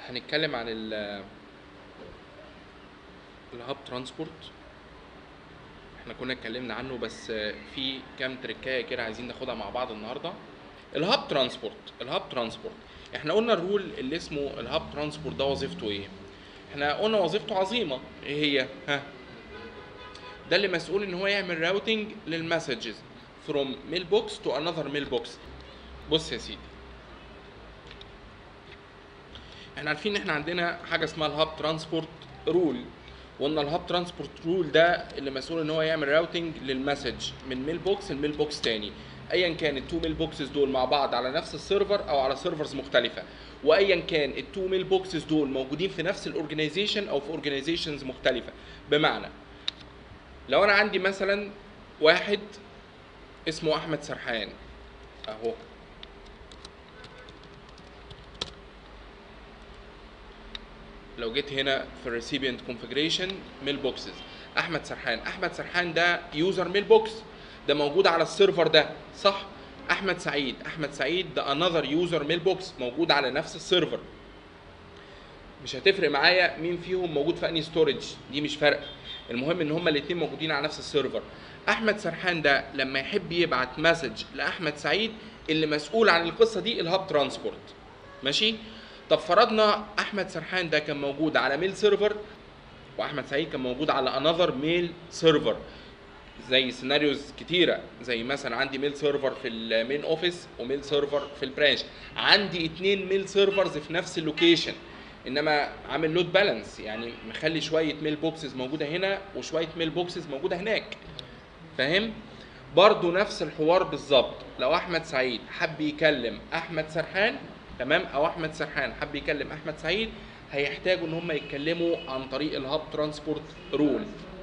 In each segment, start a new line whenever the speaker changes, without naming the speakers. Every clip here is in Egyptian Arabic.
هنتكلم عن ال الهاب ترانسبورت احنا كنا اتكلمنا عنه بس في كام تركايه كده عايزين ناخدها مع بعض النهارده الهاب ترانسبورت الهاب ترانسبورت احنا قلنا الرول اللي اسمه الهاب ترانسبورت ده وظيفته ايه احنا قلنا وظيفته عظيمه ايه هي ها ده اللي مسؤول ان هو يعمل راوتنج للمسجز from mailbox to another mailbox بص يا سيدي احنا عارفين ان احنا عندنا حاجه اسمها الهاب ترانسبورت رول وقلنا الهاب ترانسبورت رول ده اللي مسؤول ان هو يعمل راوتنج للمسج من ميل بوكس لميل بوكس تاني ايا كان التو ميل بوكسز دول مع بعض على نفس السيرفر او على سيرفرز مختلفه وايا كان التو ميل بوكسز دول موجودين في نفس الاورجنايزيشن او في اورجنايزيشنز مختلفه بمعنى لو انا عندي مثلا واحد اسمه احمد سرحان اهو لو جيت هنا في الريسيبيانت كونفجريشن ميل بوكسز احمد سرحان احمد سرحان ده يوزر ميل بوكس ده موجود على السيرفر ده صح احمد سعيد احمد سعيد ده انذر يوزر ميل بوكس موجود على نفس السيرفر مش هتفرق معايا مين فيهم موجود في انهي ستورج دي مش فارقه المهم ان هما الاثنين موجودين على نفس السيرفر احمد سرحان ده لما يحب يبعت مسج لاحمد سعيد اللي مسؤول عن القصه دي الهاب ترانسبورت ماشي طب فرضنا احمد سرحان ده كان موجود على ميل سيرفر واحمد سعيد كان موجود على انذر ميل سيرفر زي سيناريوز كتيره زي مثلا عندي ميل سيرفر في المين اوفيس وميل سيرفر في البرانش عندي اتنين ميل سيرفرز في نفس اللوكيشن انما عامل لود بالانس يعني مخلي شويه ميل بوكسز موجوده هنا وشويه ميل بوكسز موجوده هناك فاهم برضو نفس الحوار بالظبط لو احمد سعيد حب يكلم احمد سرحان تمام او احمد سرحان حب يكلم احمد سعيد هيحتاجوا ان هم يتكلموا عن طريق الهاب ترانسبورت رول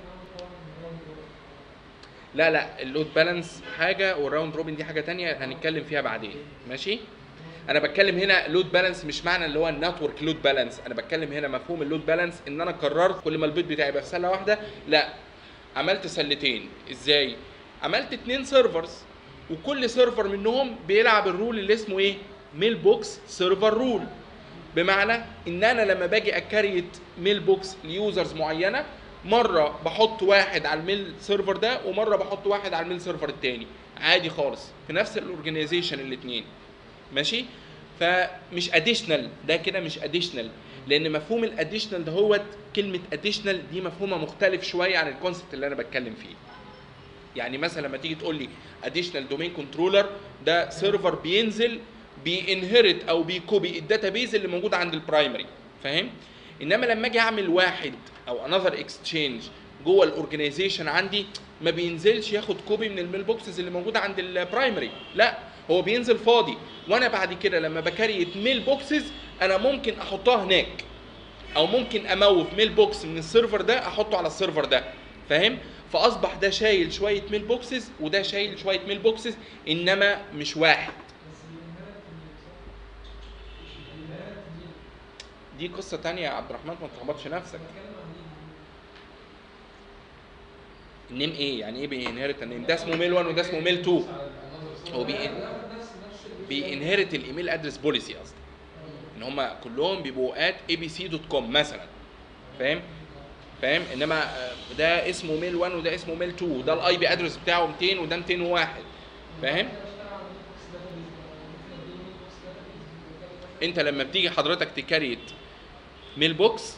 لا لا اللود بالانس حاجه والراوند روبن دي حاجه تانية هنتكلم فيها بعدين ماشي انا بتكلم هنا لود بالانس مش معنى اللي هو النتورك لود بالانس انا بتكلم هنا مفهوم اللود بالانس ان انا قررت كل ما البيت بتاعي يبقى في سله واحده لا عملت سلتين ازاي عملت اتنين سيرفرز وكل سيرفر منهم بيلعب الرول اللي اسمه ايه ميل بوكس سيرفر رول بمعنى ان انا لما باجي اكريت ميل بوكس ليوزرز معينه مره بحط واحد على الميل سيرفر ده ومره بحط واحد على الميل سيرفر التاني عادي خالص في نفس الاورجنايزيشن الاثنين ماشي فمش اديشنال ده كده مش اديشنال لان مفهوم الاديشنال ده هو كلمه اديشنال دي مفهومها مختلف شويه عن الكونسبت اللي انا بتكلم فيه يعني مثلا لما تيجي تقول لي اديشنال دومين كنترولر ده سيرفر بينزل بينهرت او بيكوبي الداتابيز اللي موجوده عند البرايمري فاهم انما لما اجي اعمل واحد او انذر اكستشينج جوه الاورجنايزيشن عندي ما بينزلش ياخد كوبي من الميل بوكسز اللي موجوده عند البرايمري لا هو بينزل فاضي وانا بعد كده لما بكريت ميل بوكسز انا ممكن احطها هناك او ممكن اموف ميل بوكس من السيرفر ده احطه على السيرفر ده فاهم فاصبح ده شايل شويه ميل بوكسز وده شايل شويه ميل بوكسز انما مش واحد دي قصه تانية يا عبد الرحمن ما تلخبطش نفسك النيم ايه يعني ايه بينهرت النيم ده اسمه ميل 1 وده اسمه ميل 2 هو بي بينهرت الايميل ادرس بوليسي اصلا ان هم كلهم بيبقوا ات اي بي سي دوت كوم مثلا فاهم فاهم انما ده اسمه ميل 1 وده اسمه ميل 2 وده الاي بي ادرس بتاعه 200 وده 201 فاهم انت لما بتيجي حضرتك تكريت ميل بوكس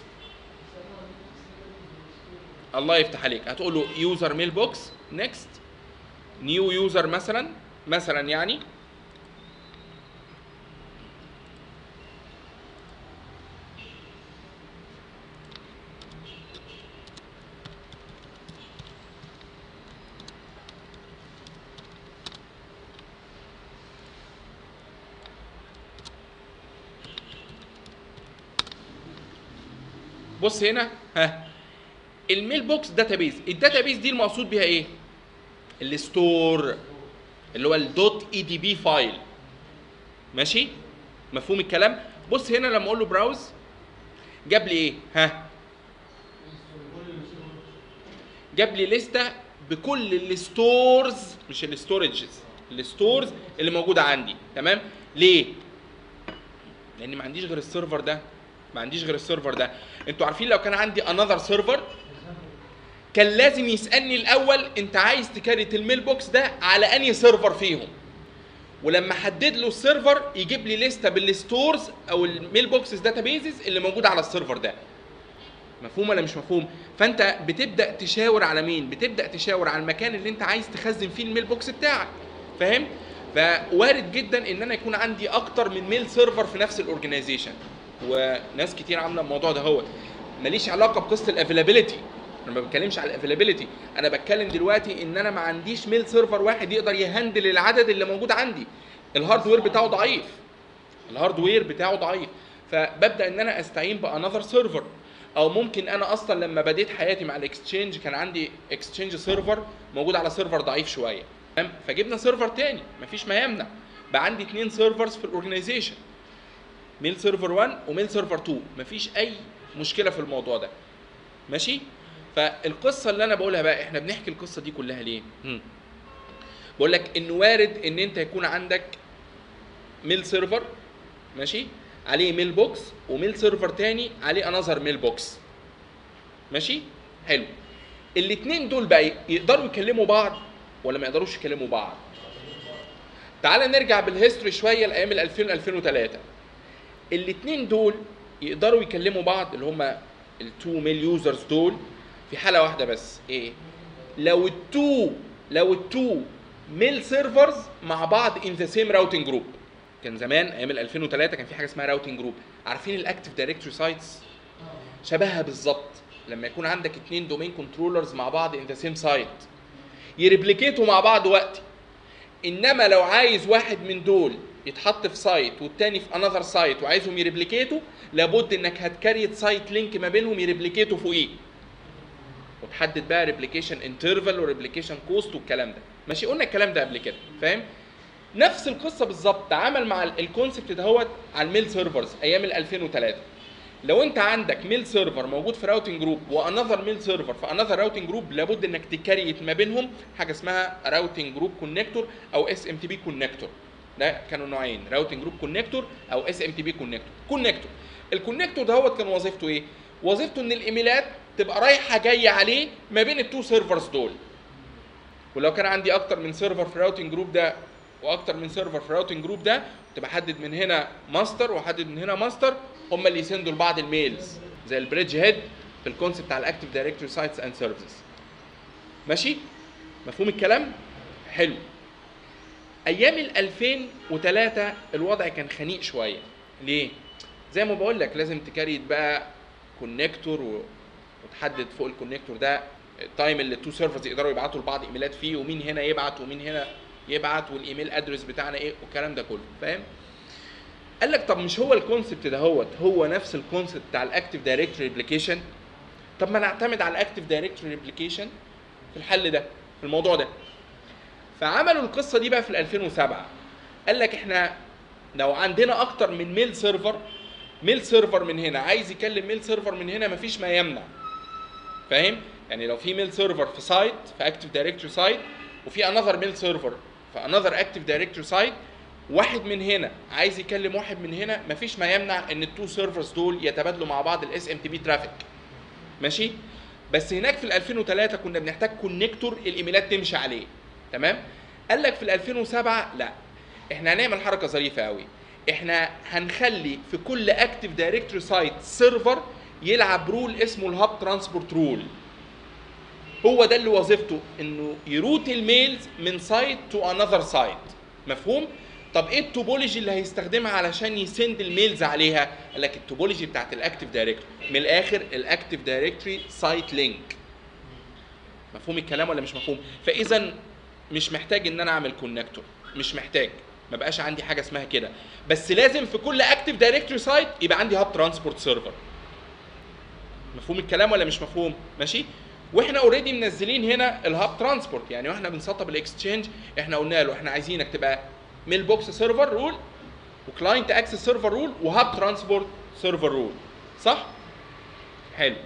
الله يفتح عليك هتقول له يوزر ميل بوكس نيكست نيو يوزر مثلا مثلا يعني بص هنا ها الميل بوكس داتابيز الداتابيز دي المقصود بيها ايه الستور اللي هو الدوت اي دي بي فايل ماشي مفهوم الكلام بص هنا لما اقول له براوز جاب لي ايه ها جاب لي لسته بكل الستورز مش الستورجز الستورز اللي موجوده عندي تمام ليه لان ما عنديش غير السيرفر ده ما عنديش غير السيرفر ده انتوا عارفين لو كان عندي انذر سيرفر كان لازم يسالني الاول انت عايز تكريت الميل بوكس ده على انهي سيرفر فيهم ولما حدد له السيرفر يجيب لي لسته بالستورز او الميل بوكسز داتابيزز اللي موجوده على السيرفر ده مفهوم ولا مش مفهوم فانت بتبدا تشاور على مين بتبدا تشاور على المكان اللي انت عايز تخزن فيه الميل بوكس بتاعك فاهم فوارد جدا ان انا يكون عندي اكتر من ميل سيرفر في نفس الاورجنايزيشن وناس كتير عامله الموضوع ده هو ماليش علاقه بقصه الافيلابيلتي انا ما بتكلمش على الافيلابيلتي انا بتكلم دلوقتي ان انا ما عنديش ميل سيرفر واحد يقدر يهندل العدد اللي موجود عندي الهاردوير بتاعه ضعيف الهاردوير بتاعه ضعيف فببدا ان انا استعين بانذر سيرفر او ممكن انا اصلا لما بديت حياتي مع الاكستشينج كان عندي اكستشينج سيرفر موجود على سيرفر ضعيف شويه تمام فجبنا سيرفر تاني مفيش ما يمنع بقى عندي اثنين سيرفرز في الاورجنايزيشن ميل سيرفر 1 وميل سيرفر 2 مفيش اي مشكله في الموضوع ده ماشي فالقصه اللي انا بقولها بقى احنا بنحكي القصه دي كلها ليه هم. بقول لك ان وارد ان انت يكون عندك ميل سيرفر ماشي عليه ميل بوكس وميل سيرفر تاني عليه انذر ميل بوكس ماشي حلو الاثنين دول بقى يقدروا يكلموا بعض ولا ما يقدروش يكلموا بعض تعال نرجع بالهيستوري شويه لايام ال 2000 2003 الاثنين دول يقدروا يكلموا بعض اللي هم التو ميل يوزرز دول في حاله واحده بس ايه لو التو لو التو ميل سيرفرز مع بعض ان ذا سيم راوتنج جروب كان زمان ايام ال 2003 كان في حاجه اسمها راوتنج جروب عارفين الاكتف دايركتوري سايتس شبهها بالظبط لما يكون عندك اثنين دومين كنترولرز مع بعض ان ذا سيم سايت يريبليكيتوا مع بعض وقتي انما لو عايز واحد من دول يتحط في سايت والتاني في انذر سايت وعايزهم يريبليكيتوا لابد انك هتكريت سايت لينك ما بينهم يريبليكيتوا فوقيه وتحدد بقى ريبليكيشن انترفال وريبليكيشن كوست والكلام ده ماشي قلنا الكلام ده قبل كده فاهم نفس القصه بالظبط تعامل مع الكونسبت دهوت على الميل سيرفرز ايام ال 2003 لو انت عندك ميل سيرفر موجود في راوتنج جروب وانذر ميل سيرفر في انذر راوتنج جروب لابد انك تكريت ما بينهم حاجه اسمها راوتنج جروب كونكتور او اس ام تي بي كونكتور ده كانوا نوعين راوتنج جروب كونكتور او اس ام تي بي كونكتور كونكتور الكونكتور دهوت كان وظيفته ايه وظيفته ان الايميلات تبقى رايحه جايه عليه ما بين التو سيرفرز دول ولو كان عندي اكتر من سيرفر في الراوتنج جروب ده واكتر من سيرفر في الراوتنج جروب ده كنت بحدد من هنا ماستر واحدد من هنا ماستر هم اللي يسندوا لبعض الميلز زي البريدج هيد في الكونسيبت بتاع الاكتف دايركتوري سايتس اند سيرفيسز ماشي مفهوم الكلام حلو ايام ال 2003 الوضع كان خنيق شويه ليه زي ما بقول لك لازم تكريت بقى كونكتور و... وتحدد فوق الكونكتور ده التايم اللي التو سيرفرز يقدروا يبعتوا لبعض ايميلات فيه ومين هنا يبعت ومين هنا يبعت والايميل ادرس بتاعنا ايه والكلام ده كله فاهم قال لك طب مش هو الكونسبت دهوت هو نفس الكونسبت بتاع الاكتف دايركتوري ريبليكيشن طب ما نعتمد على الاكتف دايركتوري ريبليكيشن في الحل ده في الموضوع ده فعملوا القصه دي بقى في 2007 قال لك احنا لو عندنا اكتر من ميل سيرفر ميل سيرفر من هنا عايز يكلم ميل سيرفر من هنا مفيش ما يمنع فاهم يعني لو في ميل سيرفر في سايت في اكتف دايركتوري سايت وفي انذر ميل سيرفر في انذر اكتف دايركتوري سايت واحد من هنا عايز يكلم واحد من هنا مفيش ما يمنع ان التو سيرفرز دول يتبادلوا مع بعض الاس ام تي بي ترافيك ماشي بس هناك في ال 2003 كنا بنحتاج كونكتور الايميلات تمشي عليه تمام قال لك في ال 2007 لا احنا هنعمل حركه ظريفه قوي احنا هنخلي في كل اكتف دايركتوري سايت سيرفر يلعب رول اسمه الهاب ترانسبورت رول هو ده اللي وظيفته انه يروت الميلز من سايت تو انذر سايت مفهوم طب ايه التوبولوجي اللي هيستخدمها علشان يسند الميلز عليها قال لك التوبولوجي بتاعت الاكتف دايركتوري من الاخر الاكتف دايركتوري سايت لينك مفهوم الكلام ولا مش مفهوم فاذا مش محتاج ان انا اعمل كونكتور مش محتاج ما بقاش عندي حاجه اسمها كده بس لازم في كل اكتف دايركتوري سايت يبقى عندي هاب ترانسبورت سيرفر مفهوم الكلام ولا مش مفهوم ماشي واحنا اوريدي منزلين هنا الهاب ترانسبورت يعني واحنا بنسطب الاكستشينج احنا قلنا له احنا عايزينك تبقى ميل بوكس سيرفر رول وكلاينت اكسس سيرفر رول وهاب ترانسبورت سيرفر رول صح حلو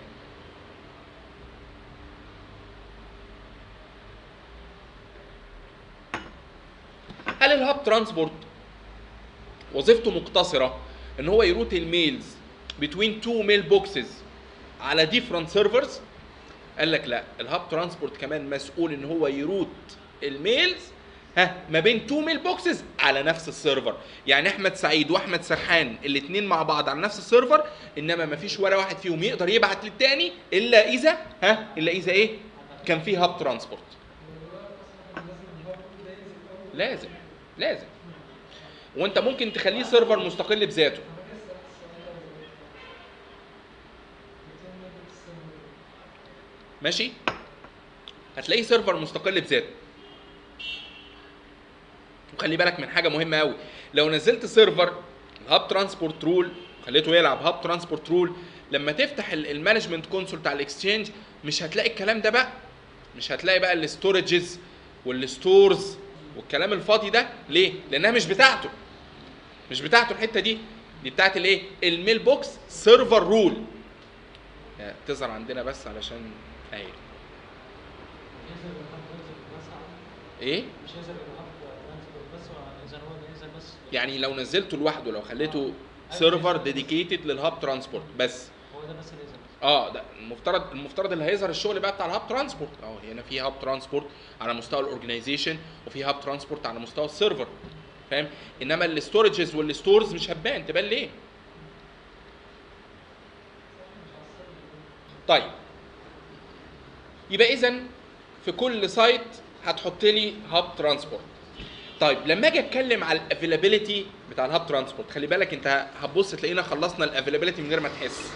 هل الهاب ترانسبورت وظيفته مقتصره ان هو يروت الميلز between two mail boxes على different servers قال لك لا الهاب ترانسبورت كمان مسؤول ان هو يروت الميلز ها ما بين تو ميل بوكسز على نفس السيرفر يعني احمد سعيد واحمد سرحان الاثنين مع بعض على نفس السيرفر انما ما فيش ولا واحد فيهم يقدر يبعت للتاني الا اذا ها الا اذا ايه كان في هاب ترانسبورت لازم لازم وانت ممكن تخليه سيرفر مستقل بذاته ماشي هتلاقيه سيرفر مستقل بذاته وخلي بالك من حاجه مهمه قوي لو نزلت سيرفر هاب ترانسبورت رول خليته يلعب هاب ترانسبورت رول لما تفتح المانجمنت كونسول بتاع الاكسشينج مش هتلاقي الكلام ده بقى مش هتلاقي بقى الاستورجز والستورز والكلام الفاضي ده ليه لانها مش بتاعته مش بتاعته الحته دي دي بتاعت الايه الميل بوكس سيرفر رول تظهر عندنا بس علشان ايوه
ينزل الهاب ترانسفير بس عادي؟
ايه
مش ينزل الهاب ترانسفير بس ولا ينزل هو ينزل بس
يعني لو نزلته لوحده لو خليته سيرفر ديديكيتد للهاب ترانسبورت بس
هو ده بس اللي ينزل بس
اه ده المفترض المفترض اللي هيظهر الشغل بقى بتاع الهاب ترانسبورت اه هنا في هاب ترانسبورت على مستوى الاورجنايزيشن وفي هاب ترانسبورت على مستوى السيرفر فاهم انما الاستورجز والستورز مش هتبان تبان ليه طيب يبقى اذا في كل سايت هتحط لي هاب ترانسبورت طيب لما اجي اتكلم على الافيلابيلتي بتاع الهاب ترانسبورت خلي بالك انت هتبص تلاقينا خلصنا الافيلابيلتي من غير ما تحس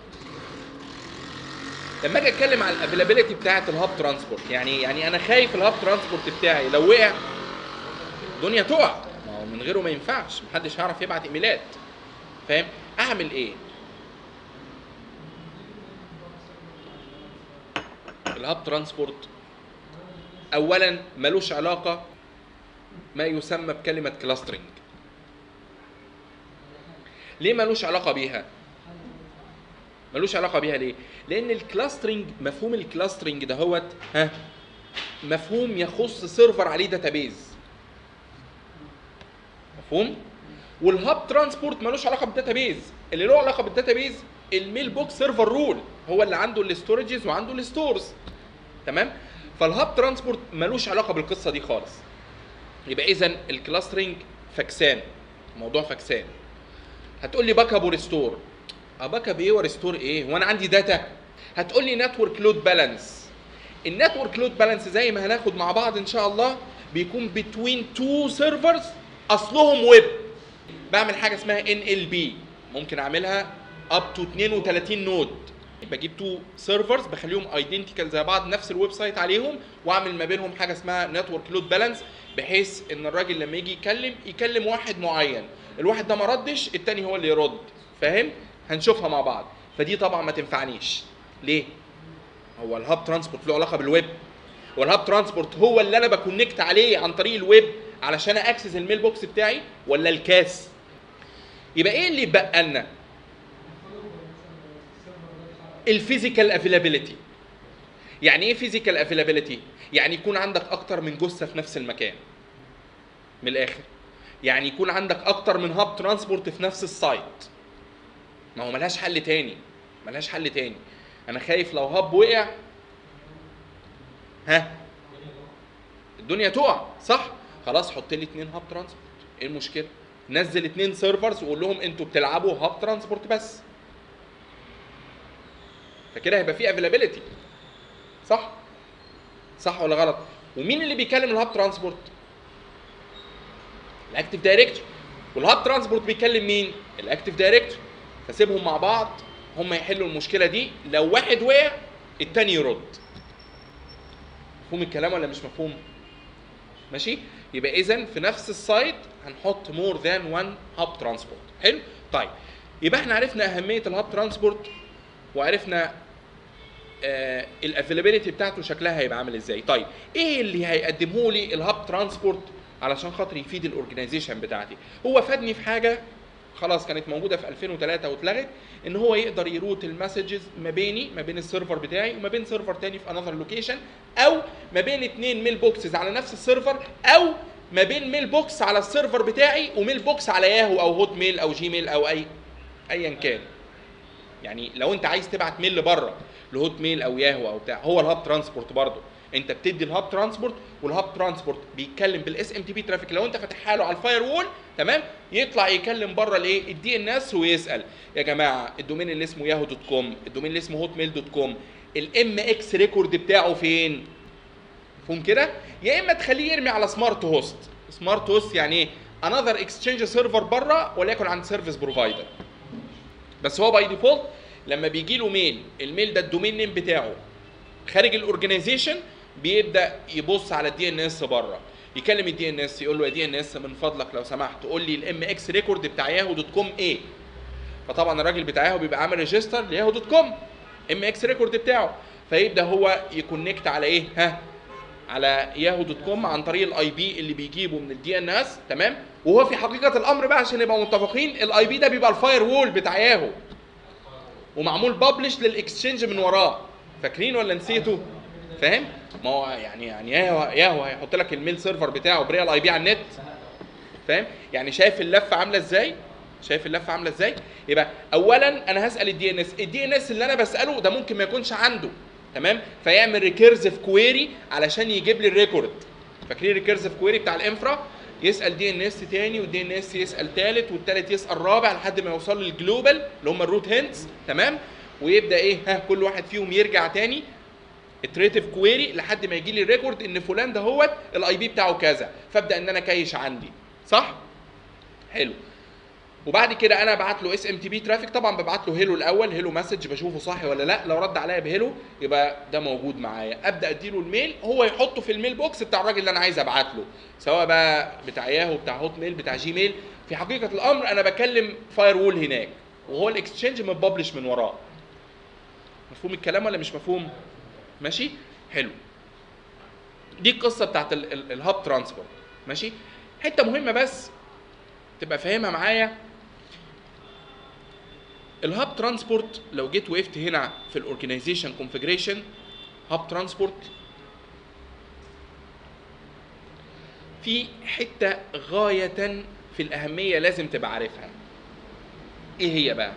لما اجي اتكلم على الافيلابيلتي بتاعه الهاب ترانسبورت يعني يعني انا خايف الهاب ترانسبورت بتاعي لو وقع الدنيا تقع ما هو من غيره ما ينفعش محدش هيعرف يبعت ايميلات فاهم اعمل ايه الهاب ترانسبورت اولا ملوش علاقه ما يسمى بكلمه كلاسترنج ليه ملوش علاقه بيها ملوش علاقه بيها ليه لان الكلاسترنج مفهوم الكلاسترنج دهوت ها مفهوم يخص سيرفر عليه داتابيز مفهوم والهاب ترانسبورت ملوش علاقه بالداتابيز اللي له علاقه بالداتابيز الميل بوكس سيرفر رول هو اللي عنده الاستورجز وعنده الستورز تمام فالهاب ترانسبورت ملوش علاقه بالقصه دي خالص يبقى اذا الكلاسترنج فكسان موضوع فكسان هتقول لي باك اب وريستور باك اب ايه وريستور ايه وانا عندي داتا هتقول لي نتورك لود بالانس النتورك لود بالانس زي ما هناخد مع بعض ان شاء الله بيكون بتوين تو سيرفرز اصلهم ويب بعمل حاجه اسمها ان ال بي ممكن اعملها اب تو 32 نود بجيب تو سيرفرز بخليهم ايدنتيكال زي بعض نفس الويب سايت عليهم واعمل ما بينهم حاجه اسمها نتورك لود بالانس بحيث ان الراجل لما يجي يكلم يكلم واحد معين الواحد ده ما ردش التاني هو اللي يرد فاهم هنشوفها مع بعض فدي طبعا ما تنفعنيش ليه هو الهاب ترانسبورت له علاقه بالويب والهاب ترانسبورت هو اللي انا بكونكت عليه عن طريق الويب علشان اكسس الميل بوكس بتاعي ولا الكاس يبقى ايه اللي بقى لنا الفيزيكال افيلابيلتي يعني ايه فيزيكال افيلابيلتي يعني يكون عندك اكتر من جثه في نفس المكان من الاخر يعني يكون عندك اكتر من هاب ترانسبورت في نفس السايت ما هو ملهاش حل تاني ملهاش حل تاني انا خايف لو هاب وقع ها الدنيا تقع صح خلاص حط لي اتنين هاب ترانسبورت ايه المشكله نزل اتنين سيرفرز وقول لهم انتوا بتلعبوا هاب ترانسبورت بس فكده هيبقى في افيلابيلتي صح صح ولا غلط ومين اللي بيكلم الهاب ترانسبورت الاكتيف دايركتور والهاب ترانسبورت بيكلم مين الاكتيف دايركتور فسيبهم مع بعض هم يحلوا المشكله دي لو واحد وقع التاني يرد مفهوم الكلام ولا مش مفهوم ماشي يبقى اذا في نفس السايت هنحط مور ذان وان هاب ترانسبورت حلو طيب يبقى احنا عرفنا اهميه الهاب ترانسبورت وعرفنا آه الافيلابيلتي بتاعته شكلها هيبقى عامل ازاي طيب ايه اللي هيقدمه لي الهاب ترانسبورت علشان خاطر يفيد الاورجنايزيشن بتاعتي هو فادني في حاجه خلاص كانت موجوده في 2003 واتلغت ان هو يقدر يروت المسجز ما بيني ما بين السيرفر بتاعي وما بين سيرفر تاني في انذر لوكيشن او ما بين اتنين ميل بوكسز على نفس السيرفر او ما بين ميل بوكس على السيرفر بتاعي وميل بوكس على ياهو او هوت ميل او جيميل او اي ايا كان يعني لو انت عايز تبعت ميل لبره لهوت ميل او ياهو او بتاع هو الهاب ترانسبورت برضه انت بتدي الهاب ترانسبورت والهاب ترانسبورت بيتكلم بالاس ام تي بي ترافيك لو انت فاتحها له على الفاير وول تمام يطلع يكلم بره الايه الدي ان اس ويسال يا جماعه الدومين اللي اسمه ياهو دوت كوم الدومين اللي اسمه هوت ميل دوت كوم الام اكس ريكورد بتاعه فين مفهوم كده يا اما تخليه يرمي على سمارت هوست سمارت هوست يعني ايه انذر اكسشينج سيرفر بره وليكن عند سيرفيس بروفايدر بس هو باي ديفولت لما بيجي له ميل الميل ده الدومين نيم بتاعه خارج الاورجنايزيشن بيبدا يبص على الدي ان اس بره يكلم الدي ان اس يقول له يا دي ان اس من فضلك لو سمحت قول لي الام اكس ريكورد بتاع ياهو دوت كوم ايه فطبعا الراجل بتاع ياهو بيبقى عامل ريجستر لياهو دوت كوم ام اكس ريكورد بتاعه فيبدا هو يكونكت على ايه ها على ياهو دوت كوم عن طريق الاي بي اللي بيجيبه من الدي ان اس تمام وهو في حقيقه الامر بقى عشان نبقى متفقين الاي بي ده بيبقى الفاير وول بتاع ياهو ومعمول ببلش للاكسشينج من وراه فاكرين ولا نسيتوا فاهم ما هو يعني يعني ياهو ياهو هيحط لك الميل سيرفر بتاعه بريال اي بي على النت فاهم يعني شايف اللفه عامله ازاي شايف اللفه عامله ازاي يبقى اولا انا هسال الدي ان اس الدي ان اس اللي انا بساله ده ممكن ما يكونش عنده تمام فيعمل ريكيرزيف كويري علشان يجيب لي الريكورد فاكرين ريكيرزيف كويري بتاع الانفرا يسال دي ان اس تاني والدي ان اس يسال تالت والتالت يسال رابع لحد ما يوصل للجلوبال اللي هم الروت هنتس تمام ويبدا ايه ها كل واحد فيهم يرجع تاني اتريتيف كويري لحد ما يجي لي الريكورد ان فلان ده هو الاي بي بتاعه كذا فابدا ان انا كايش عندي صح حلو وبعد كده انا ابعت له اس ام تي بي ترافيك طبعا ببعت له هيلو الاول هيلو مسج بشوفه صح ولا لا لو رد عليا بهيلو يبقى ده موجود معايا ابدا اديله الميل هو يحطه في الميل بوكس بتاع الراجل اللي انا عايز ابعت له سواء بقى بتاع ياهو بتاع هوت ميل بتاع جيميل في حقيقه الامر انا بكلم فاير وول هناك وهو الاكسشينج متببلش من وراه مفهوم الكلام ولا مش مفهوم ماشي حلو دي القصه بتاعت ال- ال- الهاب ترانسبورت ماشي حته مهمه بس تبقى فاهمها معايا الهاب ترانسبورت لو جيت وقفت هنا في الاورجنايزيشن كونفيجريشن هاب ترانسبورت في حته غايه في الاهميه لازم تبقى عارفها ايه هي بقى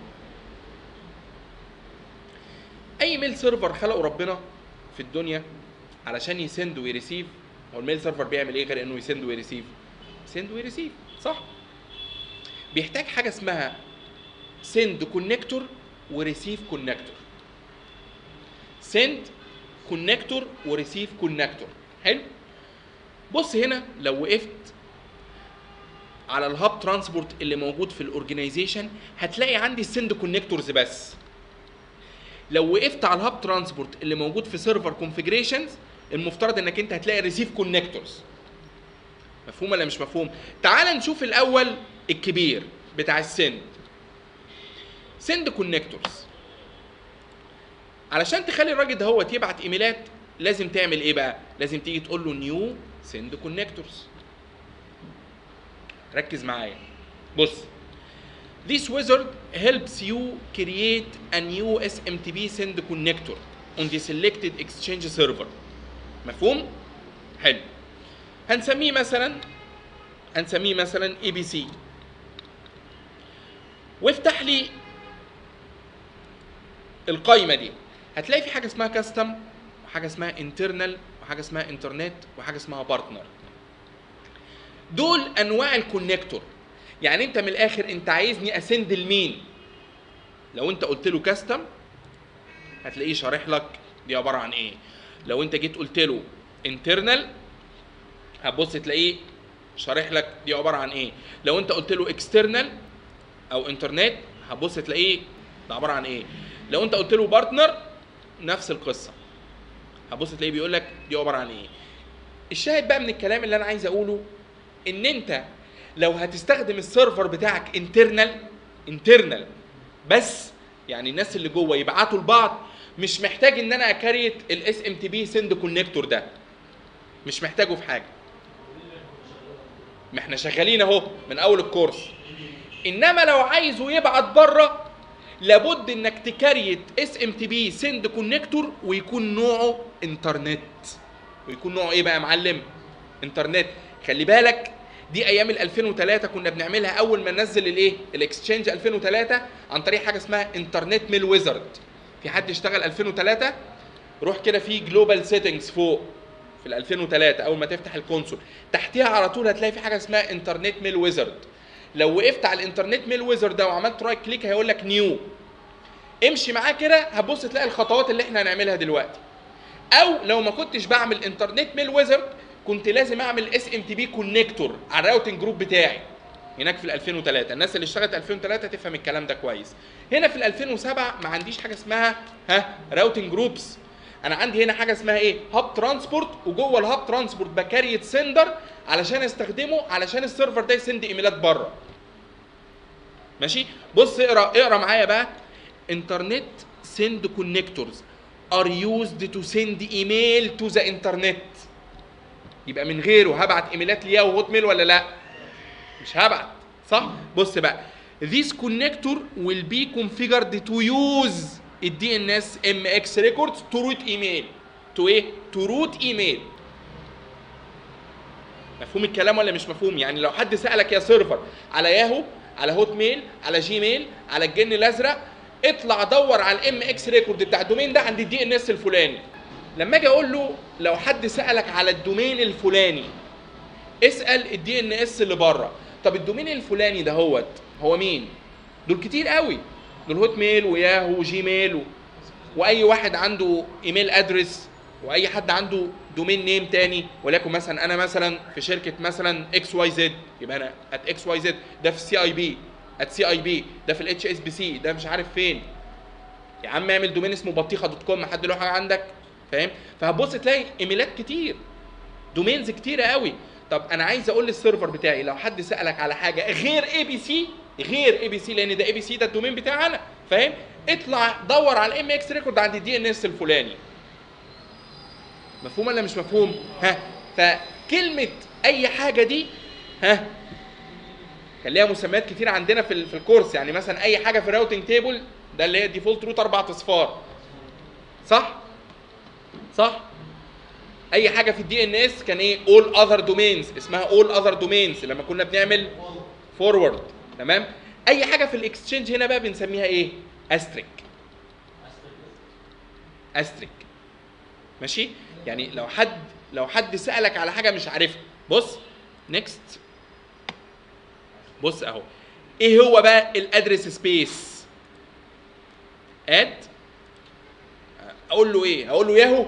اي ميل سيرفر خلقه ربنا في الدنيا علشان يسند ويريسيف هو الميل سيرفر بيعمل ايه غير انه يسند ويريسيف سند ويريسيف صح بيحتاج حاجه اسمها سند كونكتور وريسيف كونكتور سند كونكتور وريسيف كونكتور حلو بص هنا لو وقفت على الهاب ترانسبورت اللي موجود في الاورجنايزيشن هتلاقي عندي السند كونكتورز بس لو وقفت على الهاب ترانسبورت اللي موجود في سيرفر كونفيجريشنز المفترض انك انت هتلاقي ريسيف كونكتورز مفهوم ولا مش مفهوم تعال نشوف الاول الكبير بتاع السند سند كونكتورز علشان تخلي الراجل ده هو يبعت ايميلات لازم تعمل ايه بقى لازم تيجي تقول له نيو سند كونكتورز ركز معايا بص This wizard helps you create a new SMTP send connector on the selected exchange server. مفهوم؟ حلو. هنسميه مثلا هنسميه مثلا اي بي سي. وافتح لي القايمه دي هتلاقي في حاجه اسمها كاستم وحاجه اسمها انترنال وحاجه اسمها انترنت وحاجه اسمها بارتنر دول انواع الكونكتور يعني انت من الاخر انت عايزني اسند لمين لو انت قلت له كاستم هتلاقيه شارح لك دي عباره عن ايه لو انت جيت قلت له انترنال هتبص تلاقيه شارح لك دي عباره عن ايه لو انت قلت له اكسترنال او انترنت هتبص تلاقيه ده عباره عن ايه لو انت قلت له بارتنر نفس القصه هتبص تلاقيه بيقول لك دي عباره عن ايه الشاهد بقى من الكلام اللي انا عايز اقوله ان انت لو هتستخدم السيرفر بتاعك انترنال انترنال بس يعني الناس اللي جوه يبعتوا لبعض مش محتاج ان انا اكريت الاس ام تي بي سند كونكتور ده مش محتاجه في حاجه ما احنا شغالين اهو من اول الكورس انما لو عايزه يبعت بره لابد انك تكريت اس ام تي بي سند كونكتور ويكون نوعه انترنت ويكون نوعه ايه بقى يا معلم انترنت خلي بالك دي ايام ال 2003 كنا بنعملها اول ما ننزل الايه الاكسشينج 2003 عن طريق حاجه اسمها انترنت ميل ويزرد في حد اشتغل 2003 روح كده في جلوبال سيتنجز فوق في ال 2003 اول ما تفتح الكونسول تحتيها على طول هتلاقي في حاجه اسمها انترنت ميل ويزرد لو وقفت على الانترنت ميل ويزرد ده وعملت رايت كليك هيقول لك نيو امشي معاه كده هتبص تلاقي الخطوات اللي احنا هنعملها دلوقتي او لو ما كنتش بعمل انترنت ميل ويزرد كنت لازم اعمل اس ام تي بي كونكتور على الراوتنج جروب بتاعي هناك في ال 2003 الناس اللي اشتغلت 2003 تفهم الكلام ده كويس هنا في ال 2007 ما عنديش حاجه اسمها ها راوتنج جروبس انا عندي هنا حاجه اسمها ايه هاب ترانسبورت وجوه الهاب ترانسبورت بكاريت سندر علشان استخدمه علشان السيرفر ده يسند ايميلات بره ماشي بص اقرا اقرا معايا بقى انترنت سند كونكتورز are used to send email to the internet يبقى من غيره هبعت ايميلات ليا وهوت ميل ولا لا مش هبعت صح بص بقى this connector will be configured to use الدي ان اس ام اكس ريكوردز to root email to ايه to root email مفهوم الكلام ولا مش مفهوم يعني لو حد سالك يا سيرفر على ياهو على هوت ميل على جيميل على الجن الازرق اطلع دور على الام اكس ريكورد بتاع الدومين ده عند الدي ان اس الفلاني لما اجي اقول له لو حد سالك على الدومين الفلاني اسال الدي ان اس اللي بره طب الدومين الفلاني ده هوت هو مين دول كتير قوي دول هوت ميل وياهو وجيميل و... واي واحد عنده ايميل ادرس واي حد عنده دومين نيم تاني وليكن مثلا انا مثلا في شركه مثلا اكس واي زد يبقى انا ات اكس واي زد ده في السي اي بي ات سي اي بي ده في الاتش اس بي سي ده مش عارف فين يا عم اعمل دومين اسمه بطيخه دوت كوم حد له حاجه عندك فاهم فهتبص تلاقي ايميلات كتير دومينز كتيره قوي طب انا عايز اقول للسيرفر بتاعي لو حد سالك على حاجه غير اي بي سي غير اي بي سي لان ده اي بي سي ده الدومين بتاعي انا فاهم اطلع دور على الام اكس ريكورد عند الدي ان اس الفلاني مفهوم ولا مش مفهوم ها فكلمه اي حاجه دي ها كان ليها مسميات كتير عندنا في ال- في الكورس يعني مثلا اي حاجه في الراوتنج تيبل ده اللي هي الديفولت روت اربع اصفار صح صح اي حاجه في الدي ان اس كان ايه اول اذر دومينز اسمها اول اذر دومينز لما كنا بنعمل فورورد تمام اي حاجه في الاكسشينج هنا بقى بنسميها ايه استريك استريك ماشي يعني لو حد لو حد سالك على حاجه مش عارفها بص نيكست بص اهو ايه هو بقى الادرس سبيس اد اقول له ايه هقول له ياهو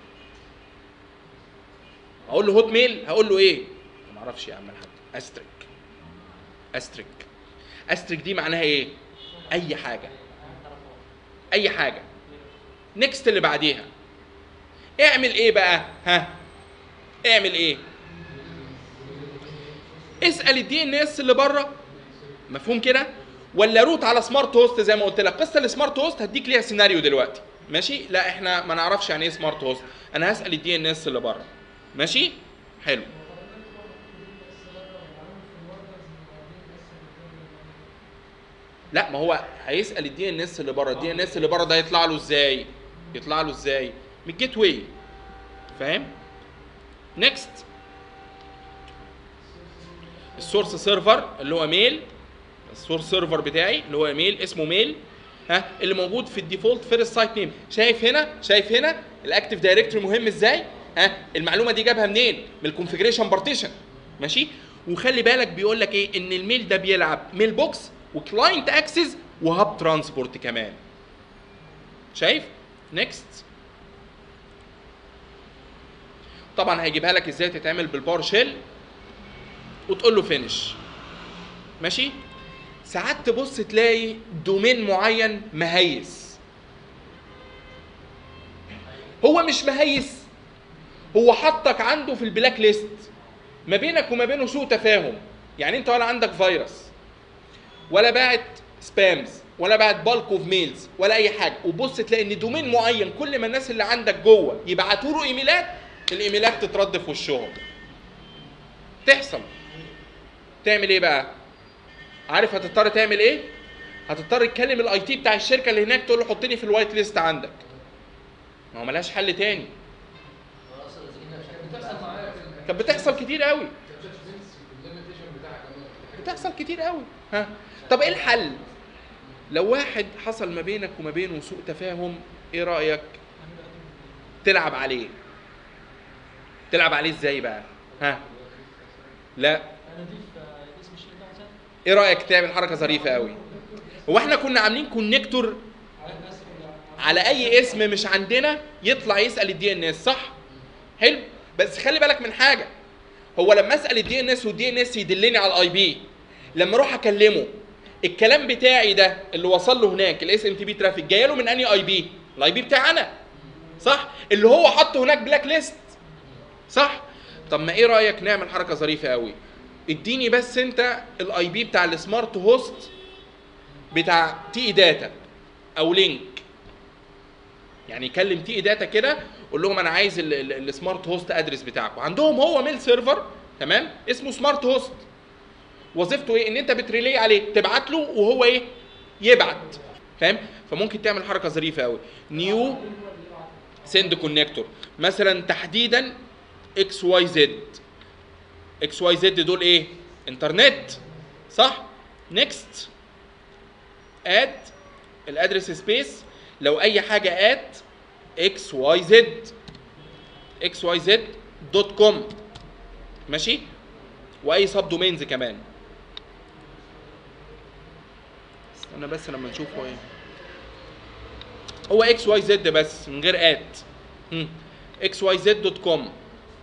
هقول له هوت ميل هقول له ايه ما اعرفش يا عم الحاج استريك استريك استريك دي معناها ايه اي حاجه اي حاجه نيكست اللي بعديها اعمل ايه بقى ها اعمل ايه اسال الدي ان اس اللي بره مفهوم كده ولا روت على سمارت هوست زي ما قلت لك قصه السمارت هوست هديك ليها سيناريو دلوقتي ماشي لا احنا ما نعرفش يعني ايه سمارت هوست انا هسال الدي ان اس اللي بره ماشي حلو لا ما هو هيسال الدي ان اس اللي بره الدي ان اس اللي بره ده يطلع له ازاي يطلع له ازاي من الجيت واي فاهم نيكست السورس سيرفر اللي هو ميل السورس سيرفر بتاعي اللي هو ميل اسمه ميل ها اللي موجود في الديفولت فيرست سايت نيم شايف هنا شايف هنا الاكتيف دايركتوري مهم ازاي ها المعلومه دي جابها منين من الكونفيجريشن بارتيشن ماشي وخلي بالك بيقول لك ايه ان الميل ده بيلعب ميل بوكس وكلاينت اكسس وهاب ترانسبورت كمان شايف نيكست طبعا هيجيبها لك ازاي تتعمل بالباور شيل وتقول له فينش ماشي ساعات تبص تلاقي دومين معين مهيس هو مش مهيس هو حطك عنده في البلاك ليست ما بينك وما بينه سوء تفاهم يعني انت ولا عندك فيروس ولا باعت سبامز ولا باعت بالك اوف ميلز ولا اي حاجه وبص تلاقي ان دومين معين كل ما الناس اللي عندك جوه يبعتوا له ايميلات الايميلات تترد في وشهم تحصل تعمل ايه بقى عارف هتضطر تعمل ايه هتضطر تكلم الاي تي بتاع الشركه اللي هناك تقول له حطني في الوايت ليست عندك ما هو ملهاش حل تاني
بتحصل معايا في
كانت بتحصل كتير قوي بتحصل كتير قوي ها طب ايه الحل لو واحد حصل ما بينك وما بينه سوء تفاهم ايه رايك تلعب عليه تلعب عليه ازاي بقى ها لا
انا اضيف آه، اسم الشركه مثلا
ايه رايك تعمل حركه ظريفه قوي هو احنا كنا عاملين كونكتور
على الناس اللي-
على اي اسم مش عندنا يطلع يسال الدي ان اس صح حلو بس خلي بالك من حاجه هو لما اسال الدي ان اس والدي ان اس يدلني على الاي بي لما اروح اكلمه الكلام بتاعي ده اللي وصل له هناك الاس ام تي بي ترافيك جاي له من انهي اي بي الاي بي بتاعي انا صح اللي هو حطه هناك بلاك ليست صح طب ما ايه رايك نعمل حركه ظريفه قوي اديني بس انت الاي بي بتاع السمارت هوست بتاع تي داتا او لينك يعني كلم تي داتا كده قول لهم انا عايز ال- ال- السمارت هوست ادرس بتاعكم عندهم هو ميل سيرفر تمام اسمه سمارت هوست وظيفته ايه ان انت بتريلي عليه تبعت له وهو ايه يبعت فاهم فممكن تعمل حركه ظريفه قوي نيو سند كونكتور مثلا تحديدا اكس واي زد اكس واي زد دول ايه انترنت صح نيكست اد الادرس سبيس لو اي حاجه ات اكس واي زد اكس واي زد دوت كوم ماشي واي سب دومينز كمان استنى بس لما نشوف هو ايه هو اكس واي زد بس من غير ات اكس واي زد دوت كوم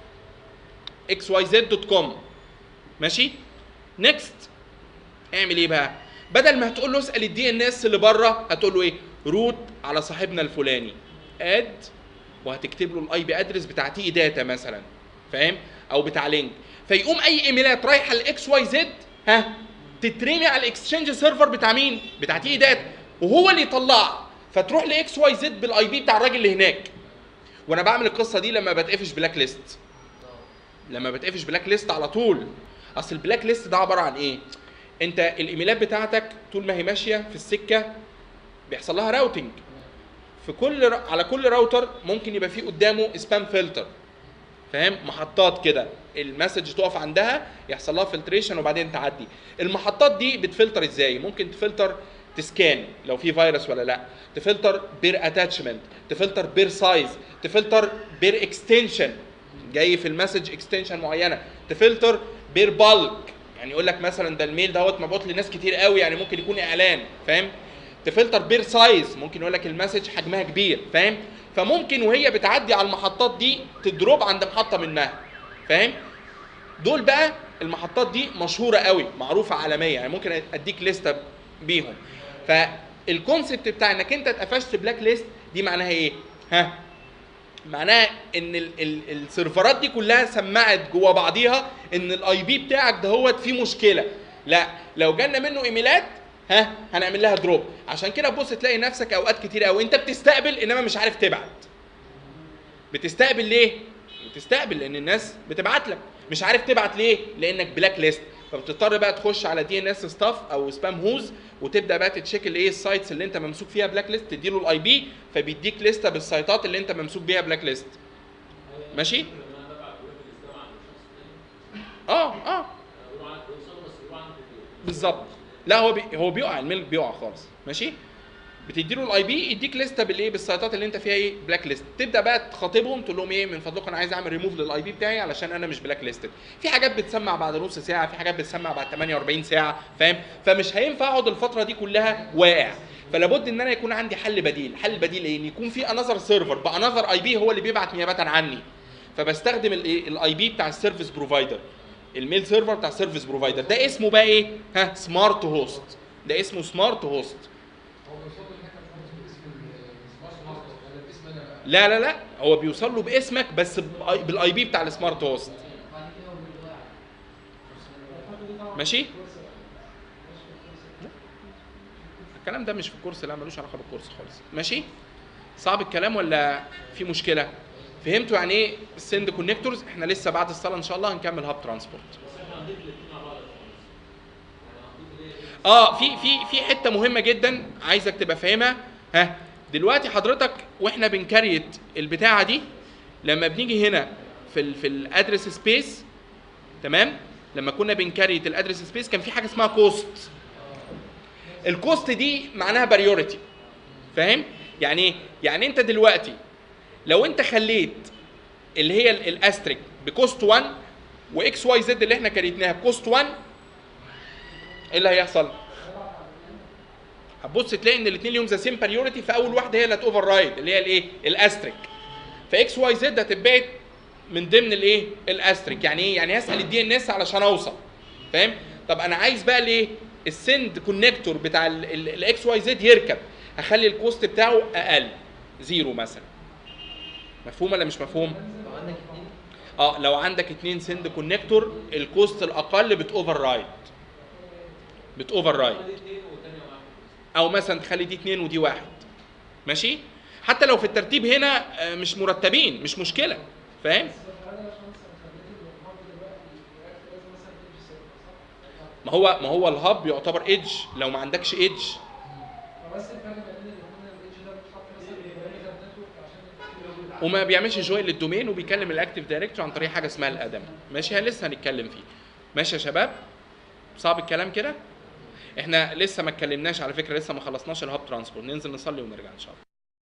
اكس واي زد دوت كوم ماشي نيكست اعمل ايه بقى بدل ما هتقول له اسال الدي ان اس اللي بره هتقول له ايه روت على صاحبنا الفلاني اد وهتكتب له الاي بي ادرس بتاع تي داتا مثلا فاهم او بتاع لينك فيقوم اي ايميلات رايحه لاكس واي زد ها تترمي على الاكسشينج سيرفر بتاع مين بتاع تي داتا وهو اللي يطلعها فتروح لاكس واي زد بالاي بي بتاع الراجل اللي هناك وانا بعمل القصه دي لما بتقفش بلاك ليست لما بتقفش بلاك ليست على طول اصل البلاك ليست ده عباره عن ايه انت الايميلات بتاعتك طول ما هي ماشيه في السكه بيحصل لها راوتنج في كل ر... على كل راوتر ممكن يبقى فيه قدامه سبام فلتر فاهم محطات كده المسج تقف عندها يحصل لها فلتريشن وبعدين تعدي المحطات دي بتفلتر ازاي ممكن تفلتر تسكان لو في فيروس ولا لا تفلتر بير اتاتشمنت تفلتر بير سايز تفلتر بير اكستنشن جاي في المسج اكستنشن معينه تفلتر بير بالك يعني يقول لك مثلا ده الميل دوت مبعوث لناس كتير قوي يعني ممكن يكون اعلان فاهم تفلتر بير سايز ممكن يقول لك المسج حجمها كبير فاهم فممكن وهي بتعدي على المحطات دي تدروب عند محطه منها فاهم دول بقى المحطات دي مشهوره قوي معروفه عالميا يعني ممكن اديك لسته بيهم فالكونسبت بتاع انك انت اتقفشت بلاك ليست دي معناها ايه ها معناها ان ال ال السيرفرات دي كلها سمعت جوا بعضيها ان الاي بي بتاعك دهوت فيه مشكله لا لو جالنا منه ايميلات ها هنعمل لها دروب عشان كده تبص تلاقي نفسك اوقات كتير قوي انت بتستقبل انما مش عارف تبعت بتستقبل ليه بتستقبل لان الناس بتبعت لك مش عارف تبعت ليه لانك بلاك ليست فبتضطر بقى تخش على دي ان اس ستاف او سبام هوز وتبدا بقى تتشيك الايه السايتس اللي انت ممسوك فيها بلاك ليست تديله الاي بي فبيديك لسته بالسايتات اللي انت ممسوك بيها بلاك ليست ماشي اه اه بالظبط لا هو بي هو بيقع الميل بيقع خالص ماشي بتديله الاي بي يديك لسته بالايه بالسايتات اللي انت فيها ايه بلاك ليست تبدا بقى تخاطبهم تقول لهم ايه من فضلكم انا عايز اعمل ريموف للاي بي بتاعي علشان انا مش بلاك ليستد في حاجات بتسمع بعد نص ساعه في حاجات بتسمع بعد 48 ساعه فاهم فمش هينفع اقعد الفتره دي كلها واقع فلابد ان انا يكون عندي حل بديل حل البديل ايه ان يكون في انذر سيرفر بانذر اي بي هو اللي بيبعت نيابه عني فبستخدم الايه الاي بي بتاع السيرفيس بروفايدر الميل سيرفر بتاع السيرفيس بروفايدر ده اسمه بقى ايه ها سمارت هوست ده اسمه سمارت هوست لا لا لا هو بيوصل له باسمك بس بالاي بي بتاع السمارت هوست ماشي الكلام ده مش في الكورس لا ملوش علاقه بالكورس خالص ماشي صعب الكلام ولا في مشكله فهمتوا يعني ايه سند كونكتورز احنا لسه بعد الصلاه ان شاء الله هنكمل هاب ترانسبورت اه في في في حته مهمه جدا عايزك تبقى فاهمها ها دلوقتي حضرتك واحنا بنكريت البتاعه دي لما بنيجي هنا في ال في الادرس سبيس تمام لما كنا بنكريت الادرس سبيس كان في حاجه اسمها كوست الكوست دي معناها بريوريتي فاهم يعني ايه يعني انت دلوقتي لو انت خليت اللي هي ال- الاستريك بكوست 1 واكس واي زد اللي احنا كريتناها بكوست 1 ايه اللي هيحصل هتبص تلاقي ان الاثنين ليهم ذا سيم بريوريتي فاول واحده هي اللي هتوفر رايد اللي هي الايه الاستريك فاكس واي زد هتتبعت من ضمن الايه الاستريك يعني ايه يعني هسال الدي ان اس علشان اوصل فاهم طب انا عايز بقى الايه السند كونكتور بتاع الاكس واي زد يركب هخلي الكوست بتاعه اقل زيرو مثلا مفهوم ولا مش مفهوم
لو عندك اتنين
اه لو عندك اتنين سند كونكتور الكوست الاقل بتوفر رايد بتوفر رايد او مثلا تخلي دي اتنين ودي واحد ماشي حتى لو في الترتيب هنا آه، مش مرتبين مش مشكله فاهم ما هو ما هو الهاب يعتبر ايدج لو ما عندكش ايدج
بس الفرق بين الاثنين الاتش ده بيتحط مثلا في البرامج نتورك عشان
وما بيعملش جوين للدومين وبيكلم الاكتيف دايركتور عن طريق حاجه اسمها الادم ماشي ه- لسه هنتكلم فيه ماشي يا شباب صعب الكلام كده احنا لسه ما اتكلمناش على فكره لسه ما خلصناش الهاب ترانسبورت ننزل نصلي ونرجع ان شاء الله